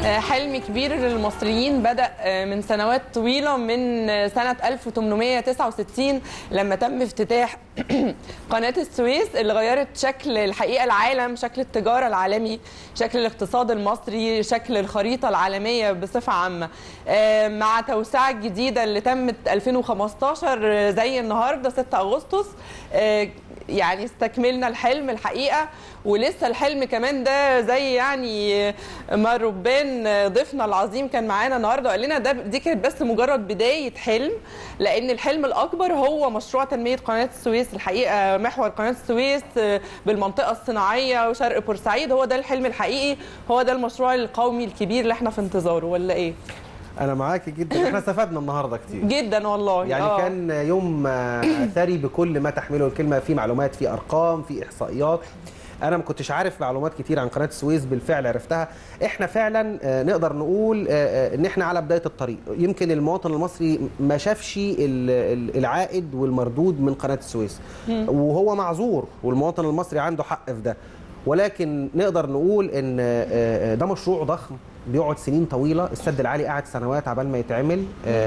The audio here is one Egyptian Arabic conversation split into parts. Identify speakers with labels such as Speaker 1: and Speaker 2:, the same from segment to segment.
Speaker 1: حلم كبير للمصريين بدأ من سنوات طويلة من سنة 1869 لما تم افتتاح قناة السويس اللي غيرت شكل الحقيقة العالم شكل التجارة العالمي شكل الاقتصاد المصري شكل الخريطة العالمية بصفة عامة مع توسعة جديدة اللي تمت 2015 زي النهاردة 6 أغسطس يعني استكملنا الحلم الحقيقه ولسه الحلم كمان ده زي يعني ما ربان ضيفنا العظيم كان معانا النهارده وقال لنا ده دي كانت بس مجرد بدايه حلم لان الحلم الاكبر هو مشروع تنميه قناه السويس الحقيقه محور قناه السويس بالمنطقه الصناعيه وشرق بورسعيد هو ده الحلم الحقيقي هو ده المشروع القومي الكبير اللي احنا في انتظاره ولا ايه؟
Speaker 2: انا معاكي جدا احنا استفدنا النهارده كتير
Speaker 1: جدا والله
Speaker 2: يعني
Speaker 1: آه.
Speaker 2: كان يوم ثري بكل ما تحمله الكلمه في معلومات في ارقام في احصائيات انا ما كنتش عارف معلومات كتير عن قناه السويس بالفعل عرفتها احنا فعلا نقدر نقول ان احنا على بدايه الطريق يمكن المواطن المصري ما شافش العائد والمردود من قناه السويس وهو معذور والمواطن المصري عنده حق في ده ولكن نقدر نقول ان ده مشروع ضخم بيقعد سنين طويله السد العالي قعد سنوات عبال ما يتعمل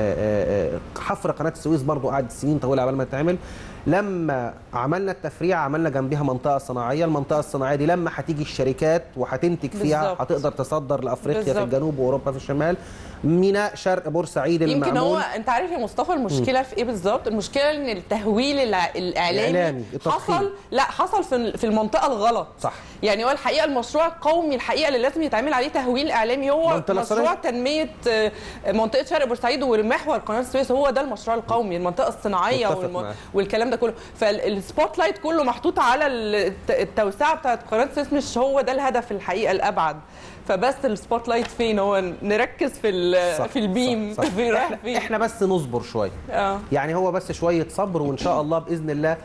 Speaker 2: حفر قناه السويس برضو قعد سنين طويله عبال ما يتعمل لما عملنا التفريع عملنا جنبها منطقه صناعيه المنطقه الصناعيه دي لما هتيجي الشركات وهتنتج فيها
Speaker 1: بالزبط.
Speaker 2: هتقدر تصدر لافريقيا
Speaker 1: بالزبط.
Speaker 2: في الجنوب واوروبا في الشمال ميناء شرق بورسعيد
Speaker 1: يمكن
Speaker 2: المعمول
Speaker 1: هو انت عارف يا مصطفى المشكله في ايه بالظبط المشكله ان التهويل الع- الاعلامي
Speaker 2: الإعلامي، التضخيم.
Speaker 1: حصل لا حصل في في المنطقه الغلط
Speaker 2: صح.
Speaker 1: يعني هو الحقيقه المشروع القومي الحقيقه اللي لازم يتعمل عليه تهويل اعلامي هو
Speaker 2: منطقة
Speaker 1: مشروع
Speaker 2: الصناعية.
Speaker 1: تنميه آه، منطقه شرق بورسعيد والمحور قناه السويس هو ده المشروع القومي المنطقه الصناعيه
Speaker 2: متفق
Speaker 1: والم...
Speaker 2: معاك.
Speaker 1: والكلام ده كله فالسبوت لايت كله محطوط على الت- التوسعه بتاعت قناه السويس مش هو ده الهدف الحقيقه الابعد فبس السبوت لايت فين هو نركز في ال-
Speaker 2: صح،
Speaker 1: في البيم
Speaker 2: صح، صح.
Speaker 1: في رايح
Speaker 2: احنا,
Speaker 1: فين
Speaker 2: احنا بس نصبر شويه
Speaker 1: اه
Speaker 2: يعني هو بس شويه صبر وان شاء الله باذن الله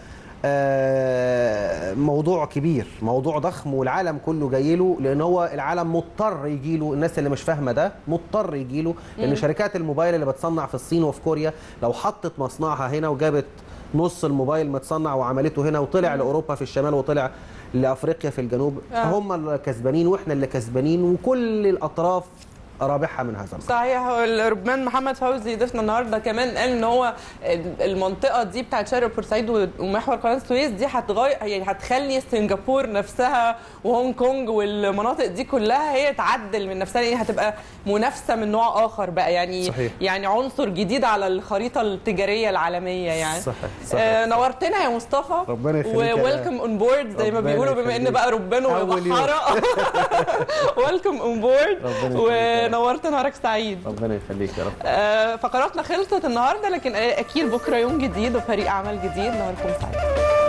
Speaker 2: آه، موضوع كبير موضوع ضخم والعالم كله جاي له لان هو العالم مضطر يجي له الناس اللي مش فاهمه ده مضطر يجي له لان شركات الموبايل اللي بتصنع في الصين وفي كوريا لو حطت مصنعها هنا وجابت نص الموبايل متصنع وعملته هنا وطلع لاوروبا في الشمال وطلع لافريقيا في الجنوب
Speaker 1: آه.
Speaker 2: هم اللي كسبانين واحنا اللي كسبانين وكل الاطراف رابحه من هذا الأمر.
Speaker 1: صحيح الربمان محمد فوزي ضيفنا النهارده كمان قال ان هو المنطقه دي بتاعت شرق بورسعيد ومحور قناه السويس دي هتغير يعني هتخلي سنغافور نفسها وهونج كونج والمناطق دي كلها هي تعدل من نفسها يعني هتبقى منافسه من نوع اخر بقى يعني
Speaker 2: صحيح.
Speaker 1: يعني عنصر جديد على الخريطه التجاريه العالميه يعني
Speaker 2: صحيح، صحيح.
Speaker 1: آه نورتنا يا مصطفى
Speaker 2: ربنا يخليك يا
Speaker 1: وويلكم اون بورد زي ما
Speaker 2: ربنا
Speaker 1: بيقولوا بما ان
Speaker 2: يخليك.
Speaker 1: بقى ربنا
Speaker 2: أول يوم.
Speaker 1: وبحاره ويلكم اون بورد
Speaker 2: ربنا يخليك يا رب.
Speaker 1: ونورت نهارك سعيد
Speaker 2: ربنا يخليك يا رب
Speaker 1: آه، فقراتنا خلصت النهارده لكن اكيد بكره يوم جديد وفريق اعمال جديد نهاركم سعيد